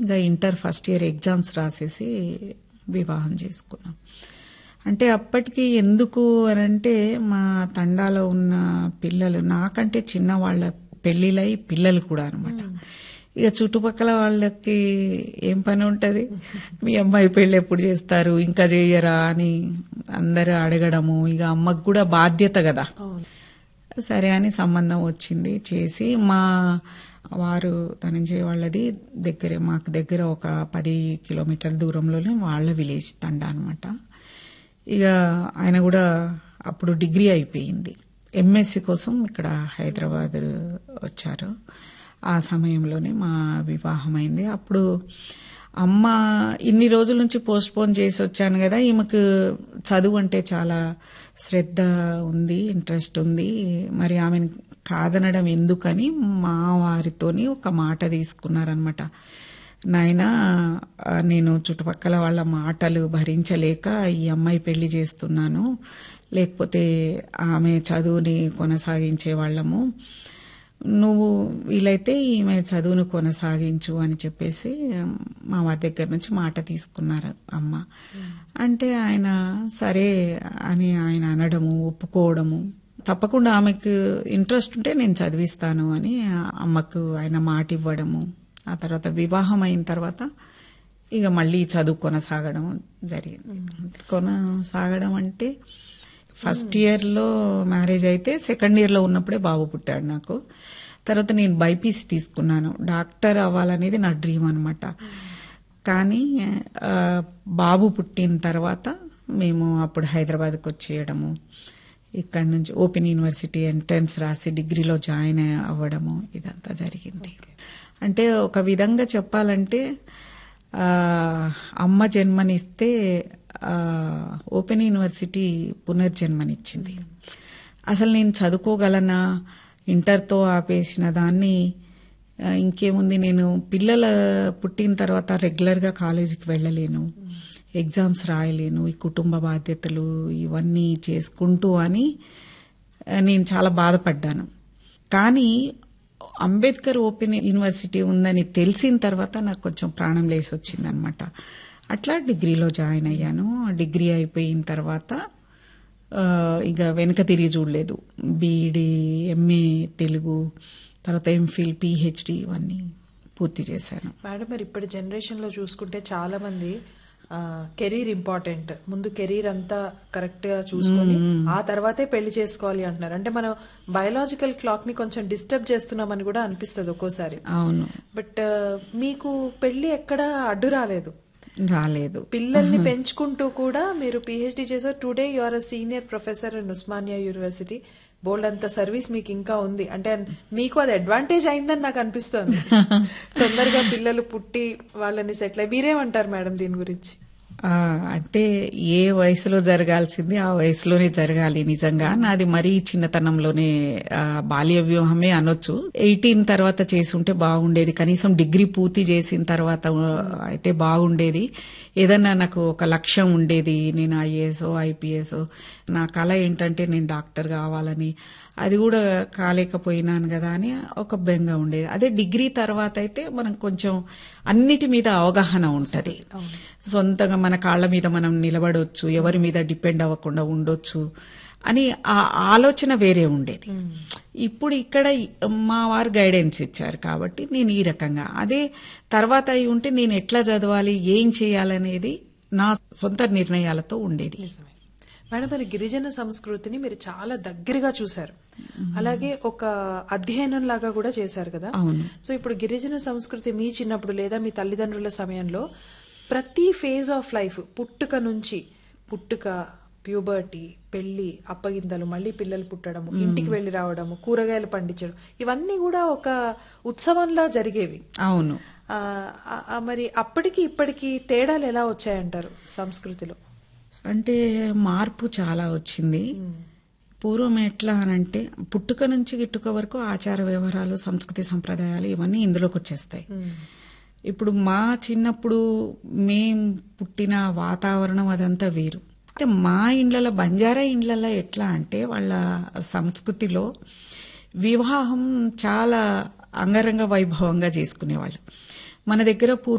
ఇంకా inter first year exams రాసేసి వివాహం చేసుకున్నాం అంటే అప్పటికి ఎందుకు అనంటే మా తండాలో ఉన్న పిల్లలు నాకంటే చిన్న వాళ్ళ పెళ్లిలై పిల్లలు కూడా అనమాట ఇక చుట్టుపక్కల వాళ్ళకి ఏం పని ఉంటది మీ అమ్మాయి పెళ్లి ఎప్పుడు చేస్తారు ఇంకా చెయ్యరా అని అందరూ అడగడము ఇక అమ్మకు కూడా బాధ్యత కదా సరే అని సంబంధం వచ్చింది చేసి మా వారు ధనంజయ వాళ్ళది దగ్గరే మాకు దగ్గర ఒక పది కిలోమీటర్ల దూరంలోనే వాళ్ళ విలేజ్ తండా అనమాట ఇక ఆయన కూడా అప్పుడు డిగ్రీ అయిపోయింది ఎంఎస్సి కోసం ఇక్కడ హైదరాబాద్ వచ్చారు ఆ సమయంలోనే మా వివాహం అయింది అప్పుడు అమ్మ ఇన్ని రోజుల నుంచి పోస్ట్ పోన్ చేసి వచ్చాను కదా ఈమెకు చదువు అంటే చాలా శ్రద్ధ ఉంది ఇంట్రెస్ట్ ఉంది మరి ఆమెను కాదనడం ఎందుకని మా వారితోని ఒక మాట తీసుకున్నారనమాట నాయన నేను చుట్టుపక్కల వాళ్ళ మాటలు భరించలేక ఈ అమ్మాయి పెళ్లి చేస్తున్నాను లేకపోతే ఆమె చదువుని కొనసాగించే వాళ్ళము నువ్వు వీలైతే ఈమె చదువును కొనసాగించు అని చెప్పేసి మా వారి దగ్గర నుంచి మాట తీసుకున్నారు అమ్మ అంటే ఆయన సరే అని ఆయన అనడము ఒప్పుకోవడము తప్పకుండా ఆమెకు ఇంట్రెస్ట్ ఉంటే నేను చదివిస్తాను అని అమ్మకు ఆయన మాట ఇవ్వడము ఆ తర్వాత వివాహం అయిన తర్వాత ఇక మళ్ళీ చదువు కొనసాగడం జరిగింది కొనసాగడం అంటే ఫస్ట్ ఇయర్లో మ్యారేజ్ అయితే సెకండ్ ఇయర్లో ఉన్నప్పుడే బాబు పుట్టాడు నాకు తర్వాత నేను బైపీసీ తీసుకున్నాను డాక్టర్ అవ్వాలనేది నా డ్రీమ్ అనమాట కానీ బాబు పుట్టిన తర్వాత మేము అప్పుడు హైదరాబాద్కి వచ్చేయడము ఇక్కడ నుంచి ఓపెన్ యూనివర్సిటీ ఎంట్రన్స్ రాసి డిగ్రీలో జాయిన్ అవ్వడము ఇదంతా జరిగింది అంటే ఒక విధంగా చెప్పాలంటే అమ్మ జన్మనిస్తే ఓపెన్ యూనివర్సిటీ పునర్జన్మనిచ్చింది అసలు నేను చదువుకోగలనా ఇంటర్తో ఆపేసిన దాన్ని ఇంకేముంది నేను పిల్లల పుట్టిన తర్వాత రెగ్యులర్గా కాలేజీకి వెళ్ళలేను ఎగ్జామ్స్ రాయలేను ఈ కుటుంబ బాధ్యతలు ఇవన్నీ చేసుకుంటూ అని నేను చాలా బాధపడ్డాను కానీ అంబేద్కర్ ఓపెన్ యూనివర్సిటీ ఉందని తెలిసిన తర్వాత నాకు కొంచెం ప్రాణం లేసి వచ్చిందనమాట అట్లా డిగ్రీలో జాయిన్ అయ్యాను డిగ్రీ అయిపోయిన తర్వాత ఇక వెనక తిరిగి చూడలేదు బీఈడి ఎంఏ తెలుగు తర్వాత ఎంఫిల్ పిహెచ్డి ఇవన్నీ పూర్తి చేశాను మేడం మరి ఇప్పటి జనరేషన్ లో చూసుకుంటే చాలా మంది కెరీర్ ఇంపార్టెంట్ ముందు కెరీర్ అంతా కరెక్ట్ గా చూసుకొని ఆ తర్వాతే పెళ్లి చేసుకోవాలి అంటున్నారు అంటే మనం బయలాజికల్ క్లాక్ ని కొంచెం డిస్టర్బ్ చేస్తున్నామని కూడా అనిపిస్తుంది ఒక్కోసారి అవును బట్ మీకు పెళ్లి ఎక్కడ అడ్డు రాలేదు రాలేదు పిల్లల్ని పెంచుకుంటూ కూడా మీరు పిహెచ్డి చేశారు today you are a senior professor in Osmania university బోల్డ్ అంత సర్వీస్ మీకు ఇంకా ఉంది అంటే మీకు అది అడ్వాంటేజ్ అయిందని నాకు అనిపిస్తుంది తొందరగా పిల్లలు పుట్టి వాళ్ళని సెటిల్ అయ్యి మీరేమంటారు మేడం దీని గురించి అంటే ఏ వయసులో జరగాల్సింది ఆ వయసులోనే జరగాలి నిజంగా నాది మరీ చిన్నతనంలోనే బాల్య వ్యూహమే అనొచ్చు ఎయిటీన్ తర్వాత చేసుంటే బాగుండేది కనీసం డిగ్రీ పూర్తి చేసిన తర్వాత అయితే బాగుండేది ఏదన్నా నాకు ఒక లక్ష్యం ఉండేది నేను ఐఏఎస్ ఐపీఎస్ నా కళ ఏంటంటే నేను డాక్టర్ కావాలని అది కూడా కాలేకపోయినాను కదా అని ఒక బెంగ ఉండేది అదే డిగ్రీ తర్వాత అయితే మనం కొంచెం అన్నిటి మీద అవగాహన ఉంటది సొంతంగా మన కాళ్ల మీద మనం నిలబడొచ్చు ఎవరి మీద డిపెండ్ అవ్వకుండా ఉండొచ్చు అని ఆ ఆలోచన వేరే ఉండేది ఇప్పుడు ఇక్కడ మా వారు గైడెన్స్ ఇచ్చారు కాబట్టి నేను ఈ రకంగా అదే తర్వాత అయి ఉంటే నేను ఎట్లా చదవాలి ఏం చేయాలనేది నా సొంత నిర్ణయాలతో ఉండేది మేడం మరి గిరిజన సంస్కృతిని మీరు చాలా దగ్గరగా చూశారు అలాగే ఒక అధ్యయనం లాగా కూడా చేశారు కదా అవును సో ఇప్పుడు గిరిజన సంస్కృతి మీ చిన్నప్పుడు లేదా మీ తల్లిదండ్రుల సమయంలో ప్రతి ఫేజ్ ఆఫ్ లైఫ్ పుట్టుక నుంచి పుట్టుక ప్యూబర్టీ పెళ్లి అప్పగింతలు మళ్ళీ పిల్లలు పుట్టడము ఇంటికి వెళ్లి రావడము కూరగాయలు పండించడం ఇవన్నీ కూడా ఒక ఉత్సవంలా జరిగేవి అవును ఆ, ఆ, మరి అప్పటికి ఇప్పటికి తేడాలు ఎలా వచ్చాయంటారు సంస్కృతిలో అంటే మార్పు చాలా వచ్చింది పూర్వం ఎట్లా అనంటే పుట్టుక నుంచి గిట్టుక వరకు ఆచార వ్యవహారాలు సంస్కృతి సంప్రదాయాలు ఇవన్నీ ఇందులోకి వచ్చేస్తాయి ఇప్పుడు మా చిన్నప్పుడు మేం పుట్టిన వాతావరణం అదంతా వేరు అయితే మా ఇండ్లలో బంజారా ఇండ్లలో ఎట్లా అంటే వాళ్ళ సంస్కృతిలో వివాహం చాలా అంగరంగ వైభవంగా చేసుకునేవాళ్ళు మన దగ్గర పూర్వ